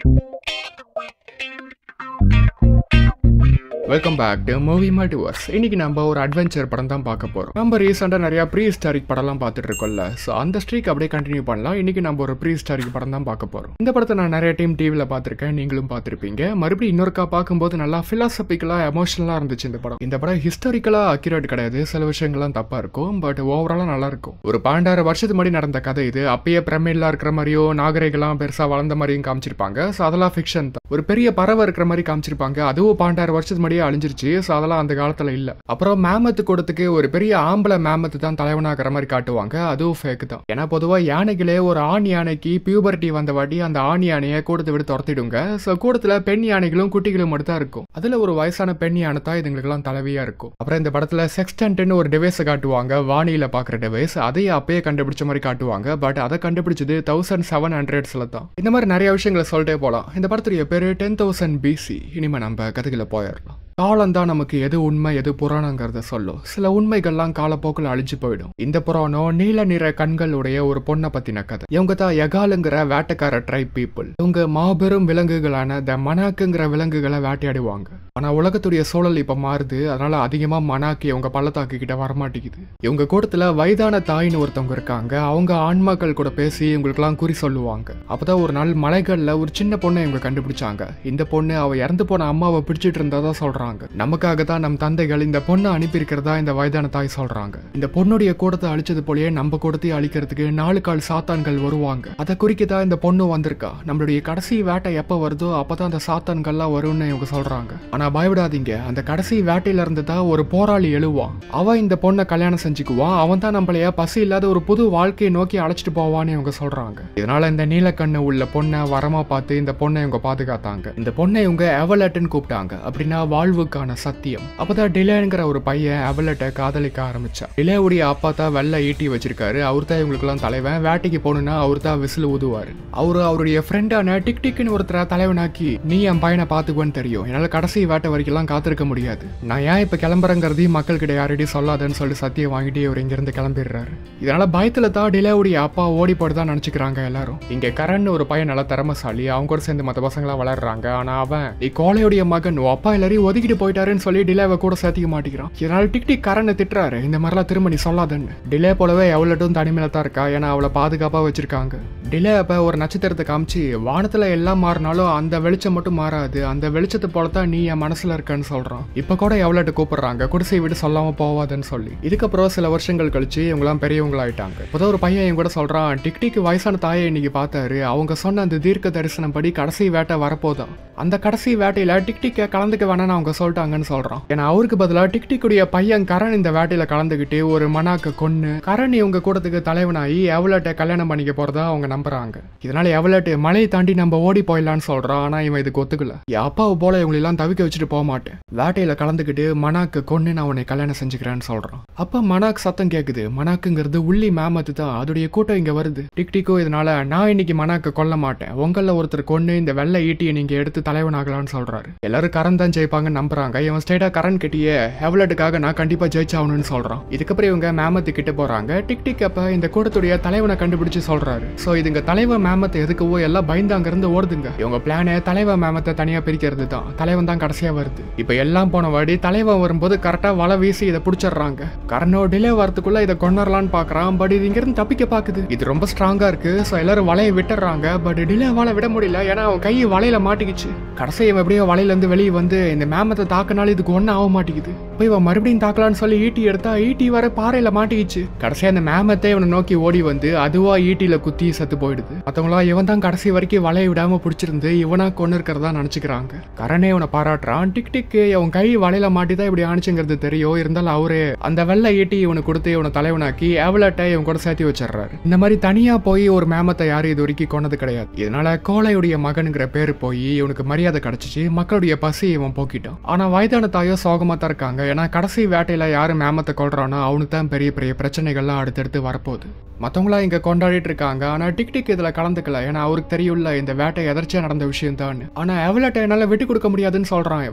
welcome back to movie multiverse இன்னைக்கு நம்ம ஒரு அட்வென்ச்சர் படம் தான் பார்க்க போறோம் நம்ம ரீசெண்டாக நிறைய ப்ரீ ஹிஸ்டாரிக் படம்லாம் பார்த்துட்டு இருக்கோம்ல ஸோ அந்த ஸ்ட்ரீக் அப்படியே கண்டினியூ பண்ணலாம் இன்னைக்கு நம்ம ஒரு ப்ரீ ஹிஸ்டாரிக் படம் தான் பார்க்க போறோம் இந்த படத்தை நான் நிறைய டைம் டிவியில் பார்த்துருக்கேன் நீங்களும் பார்த்துருப்பீங்க மறுபடியும் இன்னொருக்கா பார்க்கும்போது நல்லா ஃபிலாசபிக்கலாக எமோஷனலாக இருந்துச்சு இந்த படம் இந்த படம் ஹிஸ்டாரிக்கலாக அக்யூரேட் கிடையாது சில விஷயங்கள்லாம் தப்பாக இருக்கும் பட் ஓவராலாக நல்லா இருக்கும் ஒரு பன்னெண்டாயிரம் வருஷத்துக்கு முன்னாடி நடந்த கதை இது அப்பயே பிரமிட்லாம் இருக்கிற மாதிரியோ நாகரிகெல்லாம் பெருசாக வளர்ந்த மாதிரியும் காமிச்சிருப்பாங்க ஸோ அதெல்லாம் ஃபிக்ஷன் தான் ஒரு பெரிய பறவை இருக்கிற மாதிரி காமிச்சிருப்பாங்க அதுவும் பன்னெண்டாயிரம் வருஷத்துக்கு முன்னாடியே அழிஞ்சிருச்சு ஸோ அதெல்லாம் அந்த காலத்தில் இல்லை அப்புறம் மேமத்து கூடத்துக்கு ஒரு பெரிய ஆம்பளை மேமத்து தான் தலைவனாகிற மாதிரி காட்டுவாங்க அதுவும் ஃபேக் தான் ஏன்னா பொதுவாக யானைகளே ஒரு ஆண் யானைக்கு பியூபர்ட்டி வந்த வாட்டி அந்த ஆண் யானையை கூடத்தை விட்டு துரத்திடுங்க ஸோ கூடத்தில் பெண் யானைகளும் குட்டிகளும் மட்டும் தான் இருக்கும் அதில் ஒரு வயசான பெண் யானை தான் இதுங்களுக்கெல்லாம் தலைவியா இருக்கும் அப்புறம் இந்த படத்தில் செக்ஸ்டன்ட்னு ஒரு டிவைஸை காட்டுவாங்க வானியில் பார்க்குற டிவைஸ் அதையே அப்பயே கண்டுபிடிச்ச மாதிரி காட்டுவாங்க பட் அதை கண்டுபிடிச்சது தௌசண்ட் செவன் ஹண்ட்ரட்ஸில் தான் இந்த மாதிரி நிறைய விஷயங்களை சொல்லிட்டே போகலாம் இந்த படத்துடைய பேர் டென் தௌசண்ட் பிசி இனிமேல் நம்ம கதைகளை போயிடலாம் காலம் தான் நமக்கு எது உண்மை எது புராணங்கிறத சொல்லும் சில உண்மைகள்லாம் காலப்போக்கில் அழிஞ்சு போயிடும் இந்த புராணம் நீல நிற கண்களுடைய ஒரு பொண்ணை பத்தின கதை இவங்க தான் எகாலுங்கிற வேட்டைக்கார ட்ரைப் பீப்புள் இவங்க மாபெரும் விலங்குகளான த மனாக்குங்கிற விலங்குகளை வேட்டையாடுவாங்க ஆனா உலகத்துடைய சூழல் இப்ப மாறுது அதனால அதிகமா மனாக்கு இவங்க பள்ளத்தாக்கு கிட்ட வரமாட்டேங்குது இவங்க கூட்டத்துல வயதான தாயின்னு ஒருத்தவங்க இருக்காங்க அவங்க ஆன்மாக்கள் கூட பேசி இவங்களுக்கெல்லாம் குறி சொல்லுவாங்க அப்பதான் ஒரு நாள் மலைகள்ல ஒரு சின்ன பொண்ணை இவங்க கண்டுபிடிச்சாங்க இந்த பொண்ணு அவ இறந்து போன அம்மாவை பிடிச்சிட்டு இருந்ததா சொல்றாங்க நமக்காக தான் நம் தந்தைகள் இந்த பொண்ணை அனுப்பியிருக்கிறதா இந்த வயதான தாய் சொல்றாங்க இந்த பொண்ணுடைய கூடத்தை அழிச்சது போலயே நம்ம கூடத்தையும் அழிக்கிறதுக்கு நாலு கால் சாத்தான்கள் வருவாங்க அதை குறிக்க தான் இந்த பொண்ணு வந்திருக்கா நம்மளுடைய கடைசி வேட்டை எப்ப வருதோ அப்பதான் அந்த சாத்தான்கள்லாம் வரும்னு இவங்க சொல்றாங்க ஆனா பயப்படாதீங்க அந்த கடைசி வேட்டையில இருந்து தான் ஒரு போராளி எழுவான் அவன் இந்த பொண்ணை கல்யாணம் செஞ்சுக்குவான் அவன் தான் நம்மளைய பசி இல்லாத ஒரு புது வாழ்க்கையை நோக்கி அழைச்சிட்டு போவான்னு இவங்க சொல்றாங்க இதனால இந்த நீலக்கண்ணு உள்ள பொண்ணை வரமா பார்த்து இந்த பொண்ணை இவங்க பாதுகாத்தாங்க இந்த பொண்ணை இவங்க எவலட்டுன்னு கூப்பிட்டாங்க அப்படின்னா வாழ்வுக்கான சத்தியம் அப்பதான் டிலேங்கிற ஒரு பையன் எவலட்டை காதலிக்க ஆரம்பிச்சான் டிலேவுடைய அப்பா தான் வெள்ளை ஈட்டி வச்சிருக்காரு அவர் தான் இவங்களுக்குலாம் தலைவன் வேட்டைக்கு போகணும்னா அவர் தான் விசில் ஊதுவாரு அவரு அவருடைய ஃப்ரெண்டான டிக் டிக்னு ஒருத்தரை தலைவனாக்கி நீ என் பையனை பார்த்துக்குவேன்னு தெரியும் என்னால கடைசி வேட்டை வரைக்கும்லாம் காத்திருக்க முடியாது நான் ஏன் இப்ப கிளம்புறேங்கிறதையும் மக்கள் கிட்ட யாரையும் சொல்லாதன்னு சொல்லி சத்தியம் வாங்கிட்டு இவர் இங்கிருந்து கிளம்பிடுறாரு இதனால பயத்துல தான் டிலேவுடைய அப்பா ஓடி போடுதான் நினைச்சுக்கிறாங்க எல்லாரும் இங்க கரண் ஒரு பையன் நல்லா திறமசாலி அவங்க கூட சேர்ந்து மற்ற பசங்களா வளர்றாங்க ஆனா அவன் நீ கோழையுடைய மகன் உன் அப்பா எல்லாரையும் ஒதுக்கிட்டு போயிட்டாருன்னு சொல்லி டிலேவை கூட சேர்த்திக்க மாட்டேங்கிறான் இதனால டிக் டிக் கரனை திட்டுறாரு இந்த மாதிரிலாம் திரும்ப நீ சொல்லாதன்னு டிலே போலவே எவ்வளோட்டும் தனிமையில தான் இருக்கா ஏன்னா அவளை பாதுகாப்பா வச்சிருக்காங்க டிலே அப்ப ஒரு நட்சத்திரத்தை காமிச்சு வானத்துல எல்லாம் மாறினாலும் அந்த வெளிச்சம் மட்டும் மாறாது அந்த வெளிச்சத்தை போல தான் நீ என் மனசுல இருக்கன்னு சொல்றான் இப்ப கூட எவ்வளோட்டு கூப்பிடுறாங்க குடிசை விட்டு சொல்லாம போவாதுன்னு சொல்லி இதுக்கப்புறம் சில வருஷங்கள் கழிச்சு இவங்கலாம் பெரியவங்களாயிட்டாங்க இப்போதான் ஒரு பையன் என் கூட சொல்றான் டிக் டிக் வயசான தாயை இன்னைக்கு பார்த்தாரு அவங்க சொன்ன அந்த தீர்க்க தரிசனம் படி கடைசி வேட்டை வரப்போதான் அந்த கடைசி வேட்டையில டிக் டிக்கை கலந்துக்க வேணாம்னு அவங்க சொல்லிட்டாங்கன்னு சொல்றான் ஏன்னா அவருக்கு பதிலா டிக் டிக்குடைய பையன் கரண் இந்த வேட்டையில கலந்துக்கிட்டு ஒரு மனாக்க கொன்னு கரண் இவங்க கூட்டத்துக்கு தலைவனாகி எவலட்டை கல்யாணம் பண்ணிக்க போறதா அவங்க நம்புறாங்க இதனால எவலட்டு மலையை தாண்டி நம்ம ஓடி போயிடலான்னு சொல்றான் ஆனா இவன் இதுக்கு ஒத்துக்கல என் அப்பாவை போல இவங்களெல்லாம் தவிக்க வச்சுட்டு போக மாட்டேன் வேட்டையில கலந்துக்கிட்டு மனாக்கு கொன்னு நான் உன்னை கல்யாணம் செஞ்சுக்கிறேன்னு சொல்றான் அப்ப மனாக் சத்தம் கேக்குது மனாக்குங்கிறது உள்ளி மேமத்து தான் அதோடைய கூட்டம் இங்க வருது டிக் டிக்கோ இதனால நான் இன்னைக்கு மனாக்க கொல்ல மாட்டேன் உங்கள ஒருத்தர் கொன்னு இந்த வெள்ளை ஈட்டியை நீங்க எடுத்து தலைவனாகலாம்னு சொல்றாரு எல்லாரும் கரண் தான் ஜெயிப்பாங்கன்னு நம்புறாங்க இவன் ஸ்டேட்டா கரண் கிட்டயே ஹெவலட்டுக்காக நான் கண்டிப்பா ஜெயிச்சாகணும்னு சொல்றான் இதுக்கப்புறம் இவங்க மேமத்து கிட்ட போறாங்க டிக் டிக் அப்ப இந்த கூட்டத்துடைய தலைவனை கண்டுபிடிச்சு சொல்றாரு சோ இதுங்க தலைவன் மேமத்தை எதுக்கவோ எல்லாம் பயந்து அங்க இருந்து ஓடுதுங்க இவங்க பிளானே தலைவன் மேமத்தை தனியா பிரிக்கிறது தான் தலைவன் தான் கடைசியா வருது இப்ப எல்லாம் போன வாடி தலைவன் வரும்போது கரெக்டா வலை வீசி இதை பிடிச்சிடுறாங்க கரணோ டிலே வரதுக்குள்ள இதை கொண்டுறலான்னு பாக்குறான் பட் இது இங்க இருந்து தப்பிக்க பாக்குது இது ரொம்ப ஸ்ட்ராங்கா இருக்கு சோ எல்லாரும் வலையை விட்டுறாங்க பட் டிலேவால விட முடியல ஏன்னா அவன் கை வலையில மாட்டிக்கிச்சு கடைசி இவன் எப்படியோ வலையில இருந்து வெளியே வந்து இந்த மேமத்தை தாக்குனாலும் இதுக்கு ஒன்றும் ஆக மாட்டேங்குது போய் இவன் மறுபடியும் தாக்கலாம்னு சொல்லி ஈட்டி எடுத்தா ஈட்டி வர பாறையில மாட்டிக்கிச்சு கடைசியா அந்த மேமத்தை இவனை நோக்கி ஓடி வந்து அதுவா ஈட்டில குத்தி செத்து போயிடுது மத்தவங்களா இவன் தான் கடைசி வரைக்கும் வலையை விடாம பிடிச்சிருந்து இவனா கொண்டு இருக்கிறதா நினைச்சுக்கிறாங்க கரணே இவனை பாராட்டுறான் டிக் டிக் அவன் கை வலையில மாட்டி தான் இப்படி ஆணிச்சுங்கிறது தெரியும் இருந்தாலும் அவரே அந்த வெள்ளை ஈட்டி இவனுக்கு கொடுத்து இவனை தலைவனாக்கி எவலட்டை இவன் கூட சேர்த்து வச்சிடுறாரு இந்த மாதிரி தனியா போய் ஒரு மேமத்தை யாரும் இது வரைக்கும் கொண்டது கிடையாது இதனால கோழையுடைய மகனுங்கிற பேரு போய் இவனுக்கு மரியாதை கிடைச்சிச்சு மக்களுடைய பசி இவன் போக்கிட்டான் ஆனா வயதான தாயோ சோகமா தான் இருக்காங்க ஏன்னா கடைசி வேட்டையில யாரு மேமத்தை கொள்றானோ அவனுக்கு தான் பெரிய பெரிய பிரச்சனைகள்லாம் அடுத்தடுத்து வரப்போகுது மற்றவங்களாம் இங்கே கொண்டாடிட்டு இருக்காங்க ஆனால் டிக் டிக் இதில் கலந்துக்கல ஏன்னா அவருக்கு தெரியும்ல இந்த வேட்டை எதர்ச்சியாக நடந்த விஷயம் தான் ஆனால் எவலட்டை என்னால் விட்டு கொடுக்க முடியாதுன்னு சொல்கிறான் இவன்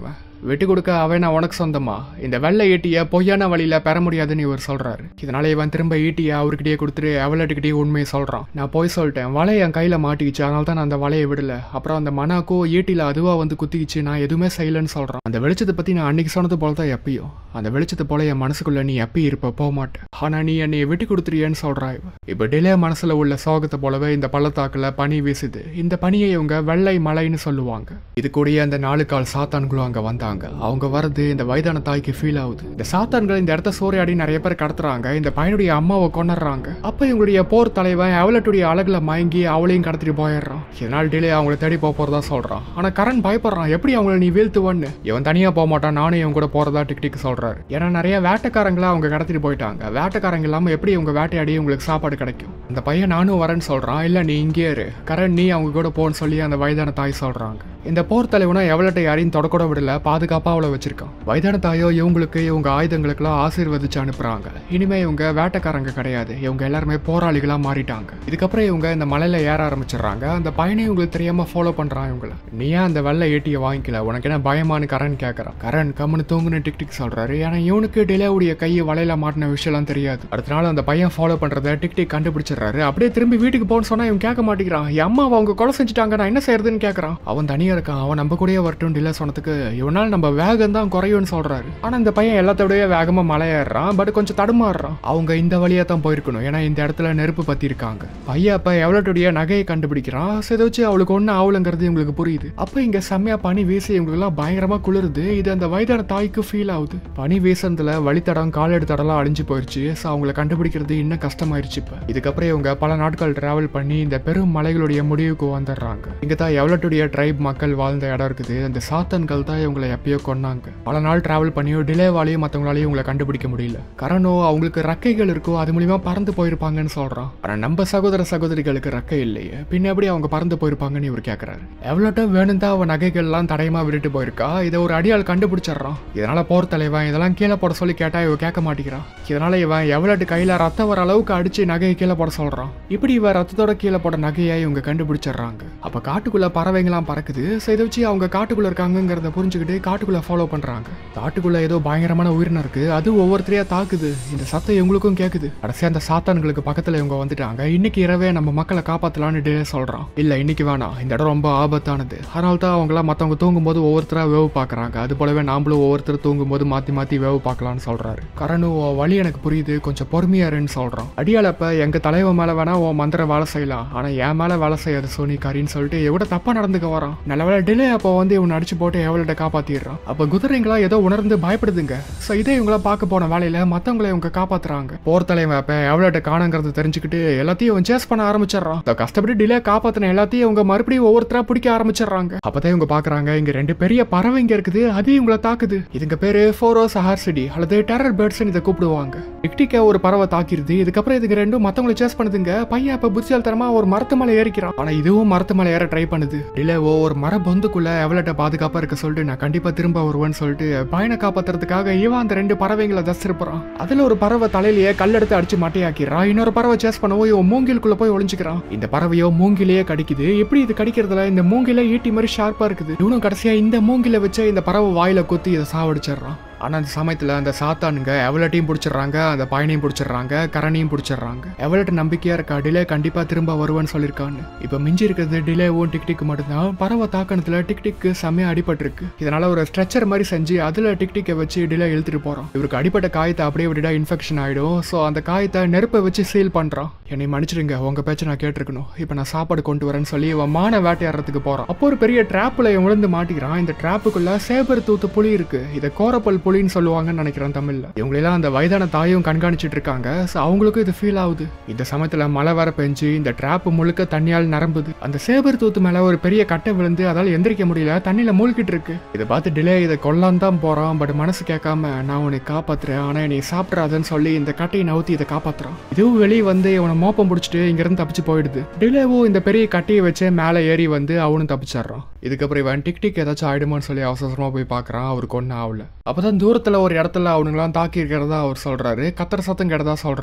விட்டு கொடுக்க அவன் நான் உனக்கு சொந்தமா இந்த வெள்ளை ஈட்டியை பொய்யான வழியில பெற முடியாதுன்னு இவர் சொல்றாரு இதனால இவன் திரும்ப ஈட்டியை அவர்கிட்டயே கொடுத்துட்டு எவலட்டுக்கிட்டே உண்மையை சொல்றான் நான் போய் சொல்லிட்டேன் வலை என் கையில மாட்டிக்கிச்சு அதனால தான் நான் அந்த வலையை விடல அப்புறம் அந்த மனாக்கோ ஈட்டில அதுவா வந்து குத்திக்கிச்சு நான் எதுவுமே செய்யலன்னு சொல்றான் அந்த வெளிச்சத்தை பத்தி நான் அன்னைக்கு சொன்னது போல தான் எப்பயும் அந்த வெளிச்சத்தை போல என் மனசுக்குள்ள நீ எப்பயும் இருப்ப போக மாட்டேன் ஆனா நீ என்னைய விட்டு கொடுத்துறியேன்னு சொல்றா இவ இப்ப டிலே மனசுல உள்ள சோகத்தை போலவே இந்த பள்ளத்தாக்குல பனி வீசுது இந்த பனியை இவங்க வெள்ளை மலைன்னு சொல்லுவாங்க இது கூடயே அந்த நாலு கால் சாத்தான்களும் அங்க வந்தாங்க அவங்க வரது இந்த வயதான தாய்க்கு ஃபீல் ஆகுது இந்த சாத்தான்கள் இந்த இடத்த சூறையாடி நிறைய பேர் கடத்துறாங்க இந்த பையனுடைய அம்மாவை கொண்டுறாங்க அப்ப இவங்களுடைய போர் தலைவன் அவளட்டுடைய அழகுல மயங்கி அவளையும் கடத்திட்டு போயிடுறான் இதனால் டிலே அவங்கள தேடி போக போறதா சொல்றான் ஆனா கரண் பயப்படுறான் எப்படி அவங்கள நீ வீழ்த்துவன்னு இவன் தனியா போக மாட்டான் நானும் இவன் கூட போறதா டிக் டிக் சொல்றாரு ஏன்னா நிறைய வேட்டைக்காரங்களா அவங்க கடத்திட்டு போயிட்டாங்க வேட்டைக்காரங்க இல்லாம எப்படி இவங்க வேட்டையாடி உங்களுக்கு சாப்பாடு கிடைக்கும் அந்த பையன் நானும் வரேன்னு சொல்றான் இல்ல நீ இங்கே இரு கரண் நீ அவங்க கூட போன்னு சொல்லி அந்த வயதான தாய் சொல்றாங்க இந்த போர் தலைவனா எவ்வளோட்ட யாரையும் தொடக்கூட விடல பாதுகாப்பா அவளை வச்சிருக்கான் வயதான தாயோ இவங்களுக்கு இவங்க ஆயுதங்களுக்கெல்லாம் ஆசீர்வதிச்சு அனுப்புறாங்க இனிமே இவங்க வேட்டைக்காரங்க கிடையாது இவங்க எல்லாருமே போராளிகளா மாறிட்டாங்க இதுக்கப்புறம் இவங்க இந்த மலையில ஏற ஆரம்பிச்சிடுறாங்க அந்த பையனை இவங்களுக்கு தெரியாம ஃபாலோ பண்றான் இவங்கள நீ ஏன் அந்த வெள்ளை ஏட்டியை வாங்கிக்கல உனக்கு என்ன பயமானு கரண் கேட்கறான் கரண் கம்முன்னு தூங்குன்னு டிக் டிக் சொல்றாரு ஏன்னா இவனுக்கு டிலேவுடைய கையை வலையில மாட்டின விஷயம்லாம் தெரியாது அடுத்த நாள் அந்த பையன் ஃபாலோ பண்றத டிக் டிக் கண்டுபிடிச்சிடுறாரு அப்படியே திரும்பி வீட்டுக்கு போன்னு சொன்னா இவன் கேட்க மாட்டேங்கிறான் என் அம்மா அவங்க கொலை செஞ்சுட்டாங்க நான் என்ன செய்யறதுன்னு கேட்கறான் அவன் தனியா இருக்கான் அவன் நம்ம கூடயே வரட்டும் டிலே சொன்னதுக்கு இவனால் நம்ம வேகம் தான் குறையும்னு சொல்றாரு ஆனா இந்த பையன் எல்லாத்தோடய வேகமா மலையேறான் பட் கொஞ்சம் தடுமாறுறான் அவங்க இந்த வழியா தான் போயிருக்கணும் ஏன்னா இந்த இடத்துல நெருப்பு பத்தி இருக்காங்க பையன் அப்ப எவ்வளோடைய நகையை கண்டுபிடிக்கிறான் ஸோ இதை வச்சு அவளுக்கு ஒன்றும் ஆகலங்கிறது இவங்களுக்கு புரியுது அப்ப இங்க செம்மையா பனி வீசி இவங்களுக்கு எல்லாம் பயங்கரமா குளிருது இது அந்த வயதான தாய்க்கு ஃபீல் ஆகுது பனி வீசனதுல வழித்தடம் காலடி தடம்லாம் அழிஞ்சு போயிடுச்சு ஸோ அவங்கள கண்டுபிடிக்கிறது இன்னும் கஷ்டமாயிருச்சு இப்போ இதுக்கப்புறம் இவங்க பல நாட்கள் டிராவல் பண்ணி இந்த பெரும் மலைகளுடைய முடிவுக்கு வந்துடுறாங்க இங்க தான் எவ்வளோட்டுடைய ட்ரைப் மக்கள் வாழ்ந்த இடம் இருக்குது அந்த சாத்தன்கள் தான் இவங்களை எப்பயோ கொன்னாங்க பல நாள் டிராவல் பண்ணியோ டிலேவாலையும் மற்றவங்களாலையும் இவங்களை கண்டுபிடிக்க முடியல கரணோ அவங்களுக்கு ரெக்கைகள் இருக்கோ அது மூலியமா பறந்து போயிருப்பாங்கன்னு சொல்றான் ஆனா நம்ம சகோதர சகோதரிகளுக்கு ரெக்கை இல்லையே பின்ன எப்படி அவங்க பறந்து போயிருப்பாங்கன்னு இவர் கேட்கறாரு எவ்வளோட்ட வேணும் தான் அவன் நகைகள்லாம் தடயமா விட்டுட்டு போயிருக்கா இதை ஒரு அடியாள் கண்டுபிடிச்சிடுறான் இதனால போர் தலைவன் இதெல்லாம் கீழே போட சொல்லி கேட்டா இவ கேட்க மாட்டேங்கிறான் இதனால இவன் எவ்வளோட்டு கையில ரத்தம் வர அளவுக்கு அடிச்சு நகையை கீழே போட சொல்றான் இப்படி இவன் ரத்தத்தோட கீழே போட நகையை இவங்க கண்டுபிடிச்சிடுறாங்க அப்ப காட்டுக்குள்ள பறவைங்களாம் பறக்குது ஸோ இதை வச்சு அவங்க காட்டுக்குள்ள இருக்காங்கங்கிறத புரிஞ்சுக்கிட்டு காட்டுக்குள்ள ஃபாலோ பண்றாங்க காட்டுக்குள்ள ஏதோ பயங்கரமான உயிரினம் இருக்கு அது ஒவ்வொருத்தரையா தாக்குது இந்த சத்தம் இவங்களுக்கும் கேக்குது கடைசியா அந்த சாத்தான்களுக்கு பக்கத்துல இவங்க வந்துட்டாங்க இன்னைக்கு இரவே நம்ம மக்களை காப்பாத்தலாம்னு டே சொல்றான் இல்ல இன்னைக்கு வேணாம் இந்த இடம் ரொம்ப ஆபத்தானது அதனால தான் அவங்களாம் மத்தவங்க தூங்கும்போது ஒவ்வொருத்தரா வேவு பாக்குறாங்க அது போலவே நாமளும் ஒவ்வொருத்தர் தூங்கும்போது மாத்தி மாத்தி வேவு பார்க்கலாம்னு சொல்றாரு கரணு உன் வழி எனக்கு புரியுது கொஞ்சம் பொறுமையா இருன்னு சொல்றான் அடியாளப்ப எங்க தலைவன் மேல வேணா உன் மந்திர வேலை செய்யலாம் ஆனா என் மேல வேலை செய்யாது சோனி கரின்னு சொல்லிட்டு எவ்வளவு தப்பா நடந்துக்க வரான் நல்லவேளை டிலே அப்போ வந்து இவன் அடிச்சு போட்டு எவ்வளோ காப்பாத்திடுறான் அப்ப குதிரைங்களா ஏதோ உணர்ந்து பயப்படுதுங்க ஸோ இதே இவங்கள பார்க்க போன வேலையில மத்தவங்களை இவங்க காப்பாத்துறாங்க போர் தலைவன் அப்ப எவ்வளோட்ட காணுங்கிறது தெரிஞ்சுக்கிட்டு எல்லாத்தையும் சேஸ் பண்ண ஆரம்பிச்சிடுறான் இந்த கஷ்டப்பட்டு டிலே காப்பாத்தின எல்லாத்தையும் இவங்க மறுபடியும் ஒவ்வொருத்தரா பிடிக்க ஆரம்பிச்சிடுறாங்க அப்பதான் இவங்க பாக்குறாங்க இங்க ரெண்டு பெரிய பறவைங்க இருக்குது அது இவங்கள தாக்குது இதுங்க பேரு ஃபோரோ சஹார்சிடி அல்லது டெரர் பேர்ட்ஸ் இதை கூப்பிடுவாங்க டிக்டிக்க ஒரு பறவை தாக்கிருது இதுக்கப்புறம் இதுங்க ரெண்டும் மத்தவங்களை சேஸ் பண்ணுதுங்க பையன் அப்ப புத்தியால்தனமா ஒரு மரத்து மேல ஏறிக்கிறான் ஆனா இதுவும் மரத்து மேல ஏற ட்ரை பண்ணுது டிலேவோ ஒரு மர பொந்துக்குள்ள எவ்வளோட்ட பாதுகாப்பா இருக்க சொல்லிட்டு நான் கண்டிப்பா திரும்ப வருவேன்னு சொல்லிட்டு பையனை காப்பாத்துறதுக்காக இவன் அந்த ரெண்டு பறவைங்களை தசிருப்பான் அதுல ஒரு பறவை தலையிலேயே கல்லெடுத்து அடிச்சு மட்டையாக்கிறான் இன்னொரு பறவை சேஸ் பண்ணவோ இவன் மூங்கிலுக்குள்ள போய் ஒளிஞ்சுக்கிறான் இந்த பறவையோ மூங்கிலேயே கடிக்குது எப்படி இது கடிக்கிறதுல இந்த மூங்கில ஈட்டி மாதிரி ஷார்ப்பா இருக்குது இவனும் கடைசியா இந்த மூங்கில வச்சு இந்த பறவை வாயில குத்தி இதை சாவடிச்சிடுறான் ஆனா அந்த சமயத்துல அந்த சாத்தானுங்க எவலட்டையும் பிடிச்சிடுறாங்க அந்த பயனையும் பிடிச்சிடுறாங்க கரணையும் பிடிச்சிடுறாங்க எவலட்ட நம்பிக்கையா இருக்கா டிலே கண்டிப்பா திரும்ப வருவேன்னு சொல்லியிருக்கான்னு இப்ப மிஞ்சி இருக்கிறது டிலேவும் டிக் டிக் மட்டும்தான் பறவை தாக்கணத்துல டிக் டிக்கு செம்மையா அடிபட்டிருக்கு இதனால ஒரு ஸ்ட்ரெச்சர் மாதிரி செஞ்சு அதுல டிக் டிக்கை வச்சு டிலே இழுத்துட்டு போறான் இவருக்கு அடிப்பட்ட காயத்தை அப்படியே விட்டுட்டா இன்ஃபெக்ஷன் ஆயிடும் ஸோ அந்த காயத்தை நெருப்பை வச்சு சீல் பண்றான் என்னை மன்னிச்சிடுங்க உங்க பேச்சை நான் கேட்டிருக்கணும் இப்போ நான் சாப்பாடு கொண்டு வரேன்னு சொல்லி இவன் மான வேட்டையாடுறதுக்கு போறான் அப்போ ஒரு பெரிய ட்ராப்ல இவன் விழுந்து மாட்டிக்கிறான் இந்த ட்ராப்புக்குள்ள சேபர் தூத்து புலி இருக்கு இதை கோரப்பல் புலின்னு சொல்லுவாங்கன்னு நினைக்கிறேன் தமிழ்ல இவங்களெல்லாம் அந்த வயதான தாயும் கண்காணிச்சிட்டு இருக்காங்க ஸோ அவங்களுக்கும் இது ஃபீல் ஆகுது இந்த சமயத்துல மழை வர பெஞ்சு இந்த ட்ராப் முழுக்க தண்ணியால் நிரம்புது அந்த சேபர் தூத்து மேல ஒரு பெரிய கட்டை விழுந்து அதால எந்திரிக்க முடியல தண்ணியில மூழ்கிட்டு இருக்கு இதை பார்த்து டிலே இதை கொல்லான் தான் போறான் பட் மனசு கேட்காம நான் உன்னை காப்பாத்துறேன் ஆனா நீ சாப்பிட்றாதுன்னு சொல்லி இந்த கட்டையை நவுத்தி இதை காப்பாத்துறான் இதுவும் வெளியே வந்து இவனை மோப்பம் பிடிச்சிட்டு இங்க இருந்து தப்பிச்சு போயிடுது டிலேவும் இந்த பெரிய கட்டையை வச்சு மேலே ஏறி வந்து அவனும் தப்பிச்சிடுறான் இதுக்கப்புறம் இவன் டிக் டிக் ஏதாச்சும் ஆயிடுமோன்னு சொல்லி அவசர அவசரமா போய் பார்க்கறான் அவருக்கு ஒன்றும் ஆகல அப்பதான் தூரத்துல ஒரு இடத்துல அவனுங்களாம் தாக்கி இருக்கிறதா அவர் சொல்றாரு கத்துற சத்தம் கேட்டதா சொல்றாரு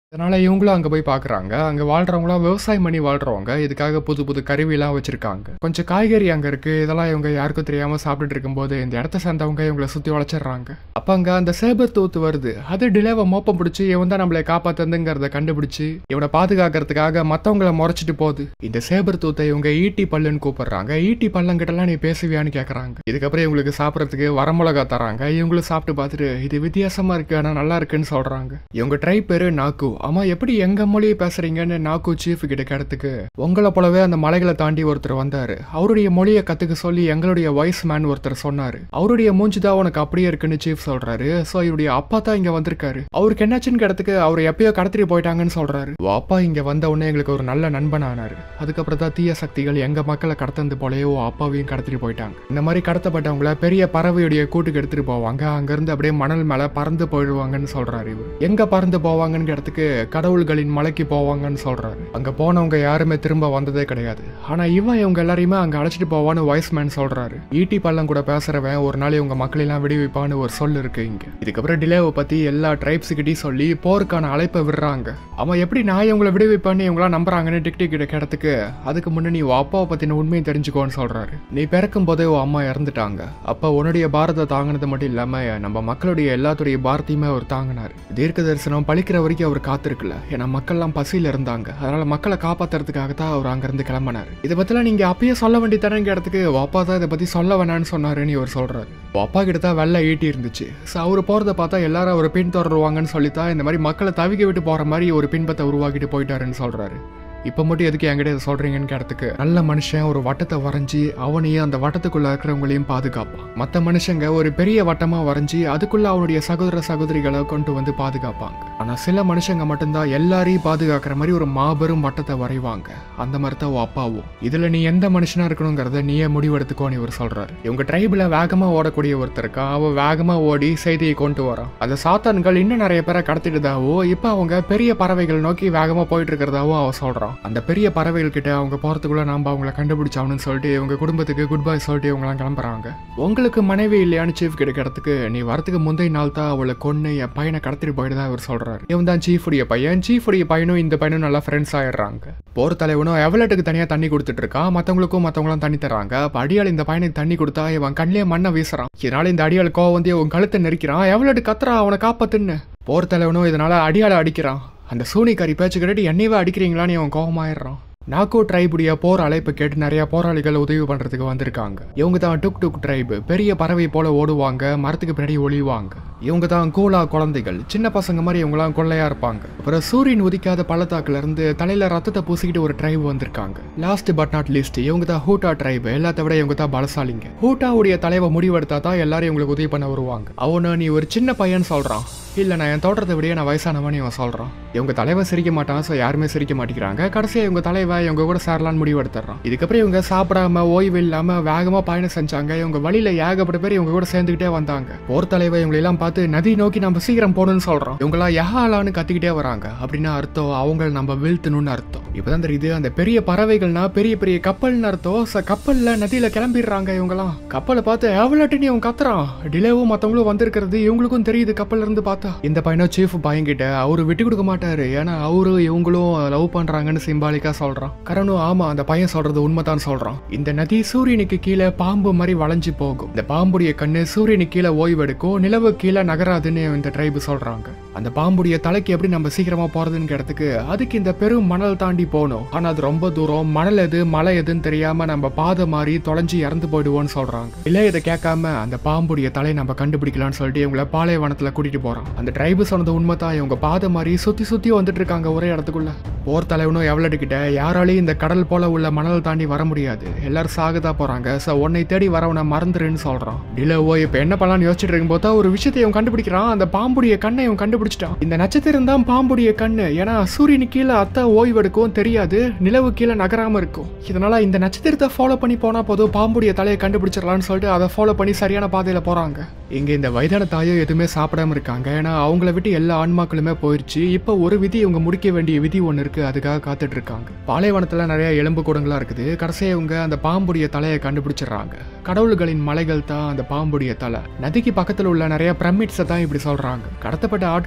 அதனால இவங்களும் அங்க போய் பாக்குறாங்க அங்க வாழ்றவங்களாம் விவசாயம் பண்ணி வாழ்றவங்க இதுக்காக புது புது கருவிலாம் வச்சிருக்காங்க கொஞ்சம் காய்கறி அங்க இருக்கு இதெல்லாம் இவங்க யாருக்கும் தெரியாம சாப்பிட்டுட்டு இருக்கும்போது இந்த இடத்த சேர்ந்தவங்க இவங்களை சுத்தி வளைச்சிடுறாங்க அப்ப அங்க அந்த சேபர் தூத்து வருது அது டிலேவை மோப்பம் பிடிச்சி இவன் தான் நம்மளை காப்பாத்துங்கிறத கண்டுபிடிச்சு இவனை பாதுகாக்கிறதுக்காக மத்தவங்கள முறைச்சிட்டு போகுது இந்த சேபர் தூத்தை இவங்க ஈட்டி பல்லுன்னு கூப்பிடுறாங்க ஈட்டி பல்லங்கிட்டலாம் நீ பேசுவியான்னு கேக்குறாங்க இதுக்கப்புறம் இவங்களுக்கு சாப்பிடறதுக்கு வரமிளகா தராங்க இவங்களும் சாப்பிட்டு பார்த்துட்டு இது வித்தியாசமா இருக்கு ஆனா நல்லா இருக்குன்னு சொல்றாங்க இவங்க ட்ரை பேரு நாக்கு ஆமா எப்படி எங்க மொழியை பேசுறீங்கன்னு நாக்கு சீஃப் கிட்ட கேட்டதுக்கு உங்களை போலவே அந்த மலைகளை தாண்டி ஒருத்தர் வந்தாரு அவருடைய மொழியை கத்துக்க சொல்லி எங்களுடைய வாய்ஸ் மேன் ஒருத்தர் சொன்னாரு அவருடைய மூஞ்சி தான் உனக்கு அப்படியே இருக்குன்னு சீஃப் சொல்றாரு சோ இவருடைய அப்பா தான் இங்க வந்திருக்காரு அவருக்கு என்னாச்சுன்னு கேட்டதுக்கு அவர் எப்பயோ கடத்திட்டு போயிட்டாங்கன்னு சொல்றாரு உன் அப்பா இங்க வந்த உடனே எங்களுக்கு ஒரு நல்ல நண்பன் ஆனாரு அதுக்கப்புறம் தான் தீய சக்திகள் எங்க மக்களை கடத்தந்து போலயே உன் அப்பாவையும் கடத்திட்டு போயிட்டாங்க இந்த மாதிரி கடத்தப்பட்டவங்கள பெரிய பறவையுடைய கூட்டுக்கு எடுத்துட்டு போவாங்க அங்கிருந்து அப்படியே மணல் மேல பறந்து போயிடுவாங்கன்னு சொல்றாரு இவர் எங்க பறந்து போவாங்கன்னு இடத்துக்கு கடவுள்களின் மலைக்கு போவாங்கன்னு சொல்றாரு அங்க போனவங்க யாருமே திரும்ப வந்ததே கிடையாது ஆனா இவன் இவங்க எல்லாரையுமே அங்க அழைச்சிட்டு போவான்னு வாய்ஸ் மேன் சொல்றாரு ஈட்டி பள்ளம் கூட பேசுறவன் ஒரு நாள் இவங்க மக்களெல்லாம் விடுவிப்பான்னு ஒரு சொல் இருக்கு இங்க இதுக்கப்புறம் டிலேவை பத்தி எல்லா ட்ரைப்ஸ் கிட்டயும் சொல்லி போருக்கான அழைப்பை விடுறாங்க அவன் எப்படி நான் இவங்களை விடுவிப்பான்னு இவங்களாம் நம்புறாங்கன்னு டிக் டிக் கேட்டதுக்கு அதுக்கு முன்ன நீ உன் அப்பாவை பத்தின உண்மையை தெரிஞ்சுக்கோன்னு சொல்றாரு நீ பிறக்கும் போதே உன் அம்மா இறந்துட்டாங்க அப்ப உன்னுடைய பாரத்தை தாங்கினது மட்டும் இல்லாம நம்ம மக்களுடைய எல்லாத்துடைய பாரத்தையுமே அவர் தாங்கினார் தீர்க்க தரிசனம் பழிக்கிற வரைக்கும் அவர் காத்திருக்கல ஏன்னா மக்கள்லாம் பசியில இருந்தாங்க அதனால மக்களை காப்பாத்துறதுக்காக தான் அவர் அங்கிருந்து கிளம்பினார் இதை பத்திலாம் நீங்க அப்பயே சொல்ல வேண்டியதானங்க இடத்துக்கு அப்பா தான் இதை பத்தி சொல்ல வேணாம்னு சொன்னாருன்னு இவர் சொல்றாரு உன் அப்பா கிட்ட தான் வெள்ளை ஈட்டி இருந்துச்சு ஸோ அவர் போறத பார்த்தா எல்லாரும் அவர் பின் தொடருவாங்கன்னு சொல்லித்தான் இந்த மாதிரி மக்களை தவிக்க விட்டு போற மாதிரி ஒரு பின்பத்தை உருவாக்கிட்டு போயிட்டாருன்னு சொல்றாரு இப்போ மட்டும் எதுக்கு என்கிட்ட இதை சொல்றீங்கன்னு கேட்டதுக்கு நல்ல மனுஷன் ஒரு வட்டத்தை வரைஞ்சி அவனையும் அந்த வட்டத்துக்குள்ள இருக்கிறவங்களையும் பாதுகாப்பான் மற்ற மனுஷங்க ஒரு பெரிய வட்டமா வரைஞ்சி அதுக்குள்ள அவனுடைய சகோதர சகோதரிகளை கொண்டு வந்து பாதுகாப்பாங்க ஆனா சில மனுஷங்க மட்டும்தான் எல்லாரையும் பாதுகாக்கிற மாதிரி ஒரு மாபெரும் வட்டத்தை வரைவாங்க அந்த மாதிரி தான் உன் அப்பாவும் இதுல நீ எந்த மனுஷனா இருக்கணுங்கிறத நீயே முடிவெடுத்துக்கோன்னு இவர் சொல்றாரு இவங்க ட்ரைபில் வேகமா ஓடக்கூடிய ஒருத்தர் இருக்கா அவன் வேகமா ஓடி செய்தியை கொண்டு வரான் அந்த சாத்தான்கள் இன்னும் நிறைய பேரை கடத்திட்டதாவோ இப்போ அவங்க பெரிய பறவைகள் நோக்கி வேகமா போயிட்டு இருக்கிறதாவோ அவன் சொல்றான் அந்த பெரிய பறவைகள் கிட்ட அவங்க போறதுக்குள்ள நாம அவங்கள கண்டுபிடிச்சாவணும்னு சொல்லிட்டு இவங்க குடும்பத்துக்கு குட் பை சொல்லிட்டு இவங்கலாம் கிளம்புறாங்க உங்களுக்கு மனைவி இல்லையான்னு சீஃப் கிட்ட கிடத்துக்கு நீ வரதுக்கு முந்தைய நாள் தான் அவளை கொன்னு என் பையனை கடத்திட்டு போயிட்டு தான் இவர் சொல்றாரு இவன் தான் சீஃப் உடைய பையன் சீஃப் உடைய பையனும் இந்த பையனும் நல்லா ஃப்ரெண்ட்ஸ் ஆயிடுறாங்க போர் தலைவனும் எவலட்டுக்கு தனியா தண்ணி கொடுத்துட்டு இருக்கான் மத்தவங்களுக்கும் மத்தவங்களும் தண்ணி தராங்க அப்ப அடியாள் இந்த பையனுக்கு தண்ணி கொடுத்தா இவன் கண்ணிலே மண்ணை வீசுறான் இதனால இந்த அடியாள் கோவம் வந்து உன் கழுத்தை நெரிக்கிறான் எவலட்டு கத்துறா அவனை காப்பாத்துன்னு போர் தலைவனும் இதனால அடியாளை அடிக்கிறான் அந்த சூனிக்காரி பேச்சு கேட்டு என்னையவே அடிக்கிறீங்களான்னு அவன் கோவமாயிடுறான் நாக்கோ ட்ரைபுடைய போர் அழைப்பு கேட்டு நிறைய போராளிகள் உதவி பண்றதுக்கு வந்திருக்காங்க இவங்க தான் டுக் டுக் ட்ரைபு பெரிய பறவை போல ஓடுவாங்க மரத்துக்கு பின்னாடி ஒளிவாங்க இவங்க தான் கூலா குழந்தைகள் சின்ன பசங்க மாதிரி இவங்கலாம் கொள்ளையா இருப்பாங்க அப்புறம் சூரியன் உதிக்காத பள்ளத்தாக்குல இருந்து தலையில ரத்தத்தை பூசிக்கிட்டு ஒரு ட்ரைப் வந்திருக்காங்க லாஸ்ட் பட் நாட் லீஸ்ட் இவங்க தான் ஹூட்டா ட்ரைப் எல்லாத்த விட இவங்க தான் பலசாலிங்க ஹூட்டாவுடைய தலைவை முடிவெடுத்தா தான் எல்லாரும் இவங்களுக்கு உதவி பண்ண வருவாங்க அவனு நீ ஒரு சின்ன பையன் சொல்றான் இல்ல நான் என் தோட்டத்தை விட நான் வயசானவன் இவன் சொல்றான் இவங்க தலைவன் சிரிக்க மாட்டான் ஸோ யாருமே சிரிக்க மாட்டேங்கிறாங்க கடைசியா இவங்க தலைவன் இவங்க கூட சேரலான்னு முடிவு எடுத்துறான் இதுக்கப்புறம் இவங்க சாப்பிடாம ஓய்வு இல்லாம வேகமா பயணம் செஞ்சாங்க இவங்க வழியில ஏகப்பட்ட பேர் இவங்க கூட சேர்ந்துக்கிட்டே வந்தாங்க போர் தலைவர் இவங்களை எல்லாம் பார்த்து நதி நோக்கி நம்ம சீக்கிரம் போகணும்னு சொல்றோம் இவங்களாம் யஹாலான்னு கத்திக்கிட்டே வராங்க அப்படின்னா அர்த்தம் அவங்க நம்ம வீழ்த்தணும்னு அர்த்தம் இப்பதான் தெரியுது அந்த பெரிய பறவைகள்னா பெரிய பெரிய கப்பல்னு அர்த்தம் ச கப்பல்ல நதியில கிளம்பிடுறாங்க இவங்கலாம் கப்பலை பார்த்து எவ்வளோட்டு இவன் கத்துறான் டிலேவும் மத்தவங்களும் வந்திருக்கிறது இவங்களுக்கும் தெரியுது கப்பல்ல இருந்து பார்த்தா இந்த பையனும் சீஃப் பயங்கிட்ட அவரு விட்டு கொடுக்க மாட்டாரு ஏன்னா அவரு இவங்களும் லவ் பண்றாங்கன்னு சிம்பாலிக்கா சொல்றான் கரணும் ஆமா அந்த பையன் சொல்றது உண்மைதான் சொல்றான் இந்த நதி சூரியனுக்கு கீழே பாம்பு மாதிரி வளைஞ்சு போகும் இந்த பாம்புடைய கண்ணு சூரியனுக்கு கீழே ஓய்வெடுக்கும் நிலவு கீழே நகராதுன்னு இந்த ட்ரைபு சொல்றாங்க அந்த பாம்புடைய தலைக்கு எப்படி நம்ம சீக்கிரமா போறதுன்னு இடத்துக்கு அதுக்கு இந்த பெரும் மணல் தாண்டி போகணும் ஆனா அது ரொம்ப தூரம் மணல் எது மலை எதுன்னு தெரியாம நம்ம பாதை மாறி தொலைஞ்சு இறந்து போயிடுவோம்னு சொல்றாங்க இல்ல இதை கேட்காம அந்த பாம்புடைய தலையை நம்ம கண்டுபிடிக்கலாம்னு சொல்லிட்டு இவங்கள பாலைவனத்துல கூட்டிட்டு போறான் அந்த ட்ரைபு சொன்னது உண்மைதான் இவங்க பாதை மாதிரி சுத்தி சுத்தி வந்துட்டு இருக்காங்க ஒரே இடத்துக்குள்ள போர் தலைவனும் எவ்வளவு கிட்ட யாராலையும் இந்த கடல் போல உள்ள மணல் தாண்டி வர முடியாது எல்லாரும் சாகுதா போறாங்க சோ உன்னை தேடி வரவனை மறந்துருன்னு சொல்றான் டிலோவோ இப்ப என்ன பண்ணலாம்னு யோசிச்சுட்டு இருக்கும்போது தான் ஒரு விஷயத்தை இவன் கண்டுபிடிக்கிறான் அந்த பாம்புடைய கண்ணை இவன் கண்டுபிடிச்சிட்டான் இந்த நட்சத்திரம் தான் பாம்புடைய கண்ணு ஏன்னா சூரியனுக்கு கீழே அத்தை ஓய்வெடுக்கும் தெரியாது நிலவு கீழே நகராம இருக்கும் இதனால இந்த நட்சத்திரத்தை ஃபாலோ பண்ணி போனா போதும் பாம்புடைய தலையை கண்டுபிடிச்சிடலாம்னு சொல்லிட்டு அதை ஃபாலோ பண்ணி சரியான பாதையில போறாங்க இங்க இந்த வயதான தாயோ எதுவுமே சாப்பிடாம இருக்காங்க ஏன்னா அவங்கள விட்டு எல்லா ஆன்மாக்களுமே போயிருச்சு இப்போ ஒரு விதி இவங்க முடிக்க வேண்டிய விதி ஒன்று இருக்கு அதுக்காக காத்துட்டு இருக்காங்க பாலைவனத்துல நிறைய எலும்பு கூடங்களா இருக்குது கடைசியா இவங்க அந்த பாம்புடைய தலையை கண்டுபிடிச்சிடுறாங்க கடவுள்களின் மலைகள் தான் அந்த பாம்புடைய தலை நதிக்கு பக்கத்துல உள்ள நிறைய பிரமிட்ஸை தான் இப்படி சொல்றாங்க கடத்தப்பட்ட ஆட்கள்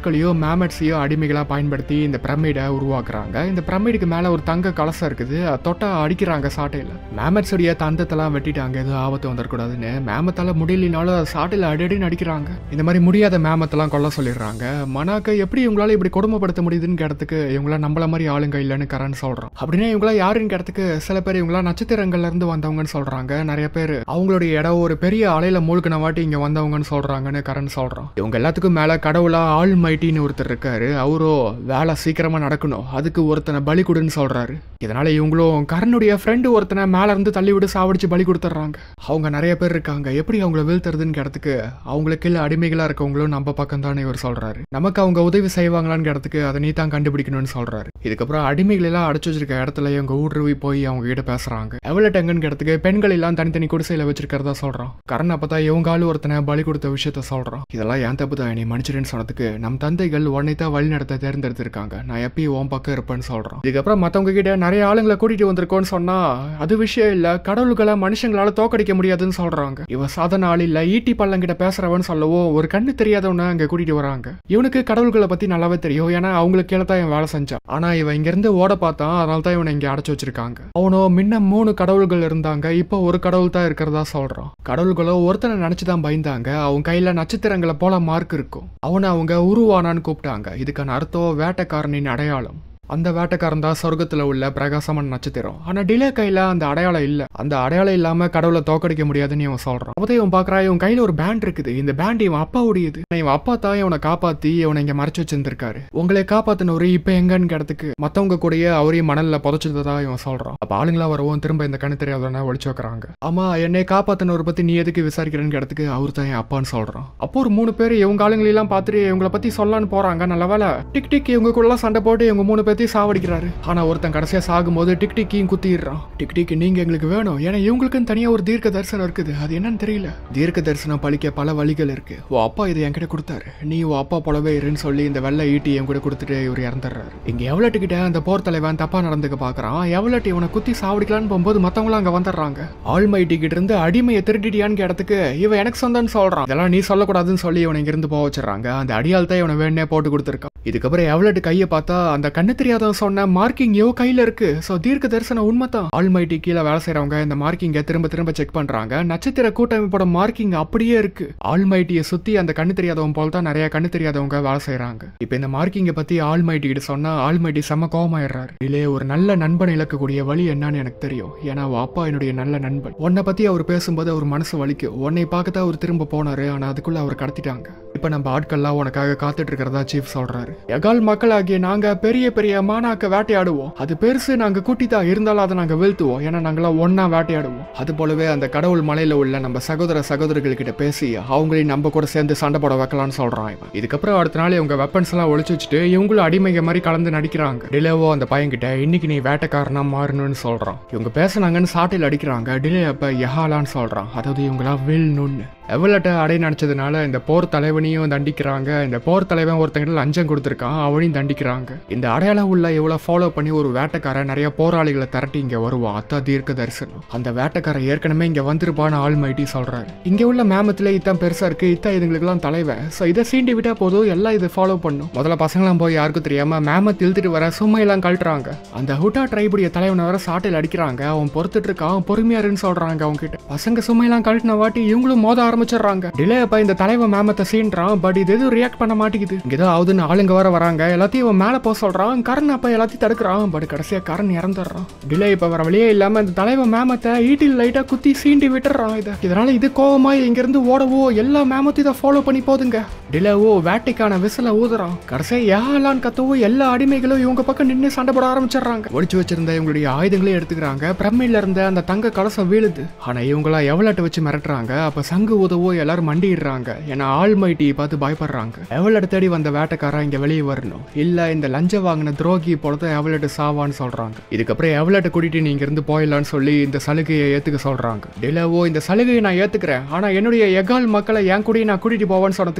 ஆட்களையோ மேமட்ஸையோ அடிமைகளா பயன்படுத்தி இந்த பிரமிடை உருவாக்குறாங்க இந்த பிரமிடுக்கு மேல ஒரு தங்க கலசம் இருக்குது அதை தொட்டா அடிக்கிறாங்க சாட்டையில மேமட்ஸுடைய தந்தத்தெல்லாம் வெட்டிட்டாங்க எதுவும் ஆபத்து வந்துடக்கூடாதுன்னு மேமத்தால முடியலனாலும் அதை சாட்டையில அடிஅடின்னு அடிக்கிறாங்க இந்த மாதிரி முடியாத மேமத்தெல்லாம் கொல்ல சொல்லிடுறாங்க மனாக்க எப்படி இவங்களால இப்படி கொடுமைப்படுத்த முடியுதுன்னு கேட்டதுக்கு இவங்கள நம்மள மாதிரி ஆளுங்க இல்லைன்னு கரண் சொல்றான் அப்படின்னா இவங்களா யாருன்னு கேட்டதுக்கு சில பேர் இவங்களா நட்சத்திரங்கள்ல இருந்து வந்தவங்கன்னு சொல்றாங்க நிறைய பேர் அவங்களுடைய இடம் ஒரு பெரிய அலையில மூழ்கின வாட்டி இங்க வந்தவங்கன்னு சொல்றாங்கன்னு கரண் சொல்றான் இவங்க எல்லாத்துக்கும் மேல கடவுளா ஆள் மைட்டின்னு ஒருத்தர் இருக்காரு அவரோ வேலை சீக்கிரமா நடக்கணும் அதுக்கு ஒருத்தனை பலி கொடுன்னு சொல்றாரு இதனால இவங்களும் கரனுடைய ஃப்ரெண்டு ஒருத்தனை மேல இருந்து தள்ளி விட்டு சாவடிச்சு பலி கொடுத்துட்றாங்க அவங்க நிறைய பேர் இருக்காங்க எப்படி அவங்கள வீழ்த்துறதுன்னு கேட்டதுக்கு அவங்களுக்கு இல்ல அடிமைகளா இருக்கவங்களும் நம்ம பக்கம் தானே இவர் சொல்றாரு நமக்கு அவங்க உதவி செய்வாங்களான்னு கேட்டதுக்கு அதை நீ தான் கண்டுபிடிக்கணும்னு சொல்றாரு இதுக்கப்புறம் அடிமைகள் எல்லாம் அடைச்சு வச்சிருக்க இடத்துல இவங்க ஊடுருவி போய் அவங்க கிட்ட பேசுறாங்க எவ்வளவு டெங்குன்னு கேட்டதுக்கு பெண்கள் எல்லாம் தனித்தனி குடிசையில வச்சிருக்கிறதா சொல்றான் கரண் அப்பதான் இவங்க ஆளு ஒருத்தனை பலி கொடுத்த விஷயத்த சொல்றான் இதெல்லாம் ஏன் தப்பு தான் நீ மன்னிச்சிருன்னு சொன்னதுக்கு நம் தந்தைகள் உன்னை தான் வழி நடத்த தேர்ந்தெடுத்திருக்காங்க நான் எப்பயும் உன் பக்கம் இருப்பேன்னு சொல்றான் இதுக்கப்புறம் மத்தவங்க கிட்ட நிறைய ஆளுங்களை கூட்டிட்டு வந்திருக்கோன்னு சொன்னா அது விஷயம் இல்ல கடவுள்களை மனுஷங்களால தோக்கடிக்க முடியாதுன்னு சொல்றாங்க இவ சாதன ஆள் இல்ல ஈட்டி பள்ளங்கிட்ட பேசுறவன் சொல்லவோ ஒரு கண்ணு தெரியாதவன அங்க கூட்டிட்டு வராங்க இவனுக்கு கடவுள்களை பத்தி நல்லாவே தெரியும் ஏன்னா அவங்களுக்கு கீழே தான் இவன் வேலை செஞ்சான் ஆனா இவன் இங்க இருந்து ஓட பார்த்தான் அதனால தான் இவனை இங்க அடைச்சு வச்சிருக்காங்க அவனோ முன்ன மூணு கடவுள்கள் இருந்தாங்க இப்போ ஒரு கடவுள் தான் இருக்கிறதா சொல்றான் கடவுள்களோ ஒருத்தனை நினைச்சுதான் பயந்தாங்க அவன் கையில நட்சத்திரங்களை போல மார்க் இருக்கும் அவனை அவங்க உருவானான்னு கூப்பிட்டாங்க இதுக்கான அர்த்தம் வேட்டைக்காரனின் அடையாளம் அந்த வேட்டைக்காரன் தான் சொர்க்கத்துல உள்ள பிரகாசமான நட்சத்திரம் ஆனா டிலே கையில அந்த அடையாளம் இல்ல அந்த அடையாளம் இல்லாம கடவுளை தோக்கடிக்க முடியாதுன்னு இவன் சொல்றான் அப்போ இவன் பாக்குறா இவன் கையில ஒரு பேண்ட் இருக்குது இந்த பேண்ட் இவன் அப்பாவுடையது இவன் அப்பா தான் இவனை காப்பாத்தி இவனை இங்க மறைச்சு வச்சிருந்திருக்காரு உங்களை காப்பாத்தினவரு இப்ப எங்கன்னு கேட்டதுக்கு மத்தவங்க கூடயே அவரையும் மணல்ல புதைச்சதா இவன் சொல்றான் அப்ப ஆளுங்களா வரவும் திரும்ப இந்த கண்ணு தெரியாதவன ஒழிச்சு வைக்கிறாங்க ஆமா என்னை காப்பாத்தினவரை பத்தி நீ எதுக்கு விசாரிக்கிறேன்னு கேட்டதுக்கு அவர் தான் என் அப்பான்னு சொல்றான் அப்போ ஒரு மூணு பேர் இவங்க ஆளுங்களெல்லாம் பார்த்துட்டு இவங்கள பத்தி சொல்லலான்னு போறாங்க நல்ல வேலை டிக் டிக் இவங்க கூட சண்டை போட்டு இவங்க மூணு பேர்த்தையும் சாவடிக்கிறாரு ஆனா ஒருத்தன் கடைசியா சாகும்போது டிக் டிக்கையும் குத்திடுறான் டிக் டிக் நீங்க எங்களுக்கு வேணும் ஏன்னா இவங்களுக்குன்னு தனியா ஒரு தீர்க்க தரிசனம் இருக்குது அது என்னன்னு தெரியல தீர்க்க தரிசனம் பழிக்க பல வழிகள் இருக்கு ஓ அப்பா இதை என்கிட்ட கொடுத்தாரு நீ உன் அப்பா போலவே இருன்னு சொல்லி இந்த வெள்ளை ஈட்டி என் கூட கொடுத்துட்டு இவர் இறந்துடுறாரு இங்க எவ்வளவு கிட்ட அந்த போர் தலைவன் தப்பா நடந்துக்க பாக்குறான் எவ்வளவு இவனை குத்தி சாவடிக்கலான்னு போகும்போது மத்தவங்களும் அங்க வந்துடுறாங்க ஆள்மைட்டி கிட்ட இருந்து அடிமையை திருடிட்டியான்னு கேட்டதுக்கு இவன் எனக்கு சொந்தம்னு சொல்றான் இதெல்லாம் நீ சொல்லக்கூடாதுன்னு சொல்லி இவனை இங்க இருந்து போக வச்சிடறாங்க அந்த அடியால் தான் இவனை வேணே போட்டு கொடுத்துருக்கான் இதுக்கப்புறம் எவ்வளவு கையை பார்த்தா அந்த கண்ணு தெரியாதவன் சொன்ன மார்க்கிங் எவோ கையில இருக்கு சோ தீர்க்க தரிசனம் உண்மைதான் ஆல்மைட்டி கீழே வேலை செய்றவங்க இந்த மார்க்கிங்க திரும்ப திரும்ப செக் பண்றாங்க நட்சத்திர கூட்டமைப்போட மார்க்கிங் அப்படியே இருக்கு ஆல்மைட்டியை சுத்தி அந்த கண்ணு தெரியாதவன் போல தான் நிறைய கண்ணு தெரியாதவங்க வேலை செய்றாங்க இப்போ இந்த மார்க்கிங்கை பத்தி ஆல்மைட்டி கிட்ட சொன்னா ஆல்மைட்டி செம்ம கோவமாயிடுறாரு இல்லே ஒரு நல்ல நண்பன் இழக்கக்கூடிய வழி என்னன்னு எனக்கு தெரியும் ஏன்னா அவன் அப்பா என்னுடைய நல்ல நண்பன் உன்னை பத்தி அவர் பேசும்போது அவர் மனசு வலிக்கும் உன்னை பார்க்கத்தான் அவர் திரும்ப போனாரு ஆனா அதுக்குள்ள அவர் கடத்திட்டாங்க இப்ப நம்ம ஆட்கள்லாம் உனக்காக காத்துட்டு இருக்கிறதா சீஃப் சொல்றாரு எகால் மக்களாகிய நாங்க பெரிய பெரிய மானாக்க வேட்டையாடுவோம் அது பெருசு நாங்க கூட்டி தான் இருந்தாலும் அதை நாங்க வீழ்த்துவோம் ஏன்னா நாங்களாம் ஒண்ணா வேட்டையாடுவோம் அது போலவே அந்த கடவுள் மலையில உள்ள நம்ம சகோதர சகோதரிகள் கிட்ட பேசி அவங்களையும் நம்ம கூட சேர்ந்து சண்டை போட வைக்கலாம்னு சொல்றான் இவன் இதுக்கப்புறம் அடுத்த நாள் இவங்க வெப்பன்ஸ் எல்லாம் ஒழிச்சு வச்சுட்டு இவங்களும் அடிமைங்க மாதிரி கலந்து நடிக்கிறாங்க டிலேவோ அந்த பையன் கிட்ட இன்னைக்கு நீ வேட்டைக்காரனா மாறணும்னு சொல்றான் இவங்க பேசுனாங்கன்னு சாட்டையில் அடிக்கிறாங்க டிலே அப்ப யஹாலான்னு சொல்றான் அதாவது இவங்களா வீழ்ணும்னு எவ்வளோட்ட அடை நினச்சதுனால இந்த போர் தலைவனையும் தண்டிக்கிறாங்க இந்த போர் தலைவன் ஒருத்தங்கிட்ட லஞ்சம் கொடுத்துருக்கான் அவனையும் தண்டிக்கிறாங்க இந்த அடையாளம் உள்ள இவ்வளோ ஃபாலோ பண்ணி ஒரு வேட்டைக்காரன் நிறைய போராளிகளை திரட்டி இங்கே வருவான் அத்தா தீர்க்க தரிசனம் அந்த வேட்டைக்காரன் ஏற்கனவே இங்கே வந்திருப்பான்னு ஆள் மைட்டி சொல்றாரு இங்கே உள்ள மேமத்தில் இத்தான் பெருசா இருக்கு இத்தான் இதுங்களுக்குலாம் தலைவன் ஸோ இதை சீண்டி விட்டா போதும் எல்லாம் இதை ஃபாலோ பண்ணும் முதல்ல பசங்களாம் போய் யாருக்கும் தெரியாம மேமத் இழுத்துட்டு வர சும்மையெல்லாம் கழட்டுறாங்க அந்த ஹுட்டா ட்ரைபுடைய தலைவனை வர சாட்டையில் அடிக்கிறாங்க அவன் பொறுத்துட்டு இருக்கான் அவன் பொறுமையாருன்னு சொல்றாங்க அவங்க கிட்ட பசங்க சும்மையெல்லாம் கழட்டின வாட்டி இவங்களும் மோத ஆரம்பிச்சிடுறாங்க டிலே அப்ப இந்த தலைவன் மேமத்தை சீன்றான் பட் இது எதுவும் ரியாக்ட் பண்ண மாட்டேங்குது இங்க ஏதோ ஆகுதுன்னு ஆளுங்க வர வராங்க எல்லாத்தையும் இவன் மேல போக சொல்றான் கரண் அப்ப எல்லாத்தையும் தடுக்கிறான் பட் கடைசியா கரண் இறந்துடுறான் டிலே இப்ப வர வழியே இல்லாம இந்த தலைவன் மேமத்தை ஈட்டில் லைட்டா குத்தி சீண்டி விட்டுறான் இதை இதனால இது கோவமா இங்க இருந்து ஓடவோ எல்லா மேமத்தையும் இதை ஃபாலோ பண்ணி போதுங்க டிலேவோ வேட்டைக்கான விசில ஊதுறான் கடைசியா யாலான்னு கத்தவோ எல்லா அடிமைகளும் இவங்க பக்கம் நின்று சண்டை போட ஆரம்பிச்சிடுறாங்க ஒழிச்சு வச்சிருந்த இவங்களுடைய ஆயுதங்களையும் எடுத்துக்கிறாங்க பிரமிழ்ல இருந்த அந்த தங்க கலசம் வீழுது ஆனா இவங்களா எவ்வளோட்ட வச்சு மிரட்டுறாங்க அப்ப சங்கு உதவோ எல்லாரும் மண்டிடுறாங்க ஏன்னா ஆள்மைட்டி பார்த்து பயப்படுறாங்க எவ்வளோ தேடி வந்த வேட்டைக்காரன் இங்க வெளியே வரணும் இல்ல இந்த லஞ்சம் வாங்கின துரோகி போலதான் எவ்வளோட்டு சாவான்னு சொல்றாங்க இதுக்கப்புறம் எவ்வளோட்ட கூட்டிட்டு நீங்க இருந்து போயிடலான்னு சொல்லி இந்த சலுகையை ஏத்துக்க சொல்றாங்க டிலவோ இந்த சலுகையை நான் ஏத்துக்கிறேன் ஆனா என்னுடைய எகால் மக்களை என் கூடயே நான் கூட்டிட்டு போவேன்னு சொன்னதுக்கு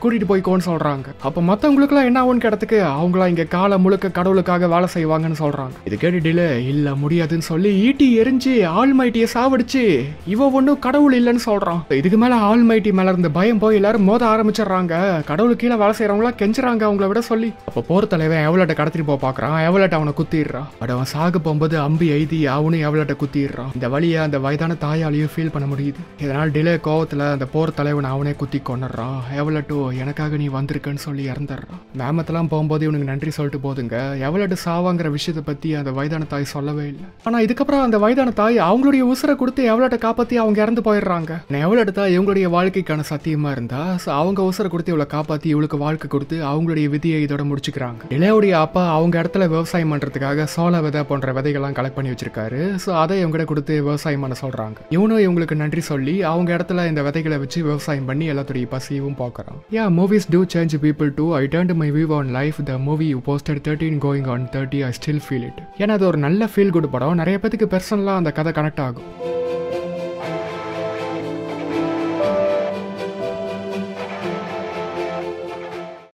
கூட்டிட்டு போய்க்கோன்னு சொல்றாங்க அப்ப மத்தவங்களுக்குலாம் என்ன ஆகும்னு கிடத்துக்கு அவங்களா இங்க காலை முழுக்க கடவுளுக்காக வேலை செய்வாங்கன்னு சொல்றாங்க இது கேட்டு டிலே இல்ல முடியாதுன்னு சொல்லி ஈட்டி எரிஞ்சு ஆள்மைட்டிய சாவடிச்சு இவ ஒண்ணும் கடவுள் இல்லைன்னு சொல்றான் இதுக்கு மேல ஆள்மைட்டி மேல இருந்த பயம் போய் எல்லாரும் மோத ஆரம்பிச்சிடுறாங்க கடவுள் கீழே வேலை செய்யறவங்களா கெஞ்சுறாங்க அவங்கள விட சொல்லி அப்ப போர் தலைவன் எவ்வளோட்ட கடத்திட்டு போக பாக்குறான் எவ்வளோட்ட அவனை குத்திடுறான் பட் அவன் சாக போகும்போது அம்பி எய்தி அவனும் எவ்வளோட்ட குத்திடுறான் இந்த வழியை அந்த வயதான தாயாலையும் ஃபீல் பண்ண முடியுது இதனால் டிலே கோவத்துல அந்த போர் தலைவன் அவனே குத்தி கொண்டுறான் எவ்வளோட்டோ எனக்காக நீ வந்திருக்கன்னு சொல்லி இறந்துடுறான் மேமத்தெல்லாம் போகும்போது இவனுக்கு நன்றி சொல்லிட்டு போதுங்க எவ்வளோட்டு சாவாங்கிற விஷயத்தை பத்தி அந்த வயதான தாய் சொல்லவே இல்லை ஆனா இதுக்கப்புறம் அந்த வயதான தாய் அவங்களுடைய உசுரை கொடுத்து எவ்வளோட்ட காப்பாத்தி அவங்க இறந்து போயிடுறாங்க எவ்வளோட்ட தாய் இவங்களுடைய வாழ்க்கைக்கான சத்தியமா இருந்தா so அவங்க உசுரை கொடுத்து இவளை காப்பாத்தி இவளுக்கு வாழ்க்கை கொடுத்து அவங்களுடைய விதியை இதோட முடிச்சுக்கிறாங்க இளையோடைய அப்பா அவங்க இடத்துல விவசாயம் பண்றதுக்காக சோள விதை போன்ற விதைகள்லாம் கலெக்ட் பண்ணி வச்சிருக்காரு ஸோ அதை இவங்க கொடுத்து விவசாயம் பண்ண சொல்றாங்க இவனும் இவங்களுக்கு நன்றி சொல்லி அவங்க இடத்துல இந்த விதைகளை வச்சு விவசாயம் பண்ணி எல்லாத்துடைய பசியும் பார்க்கறான் yeah movies to change people to I turn my view on life the movie you posted thirteen going on thirty I still feel it ஏன்னா அது ஒரு நல்ல ஃபீல் குட் படம் நிறைய பேத்துக்கு பெர்சனலாக அந்த கதை கனெக்ட் ஆகும்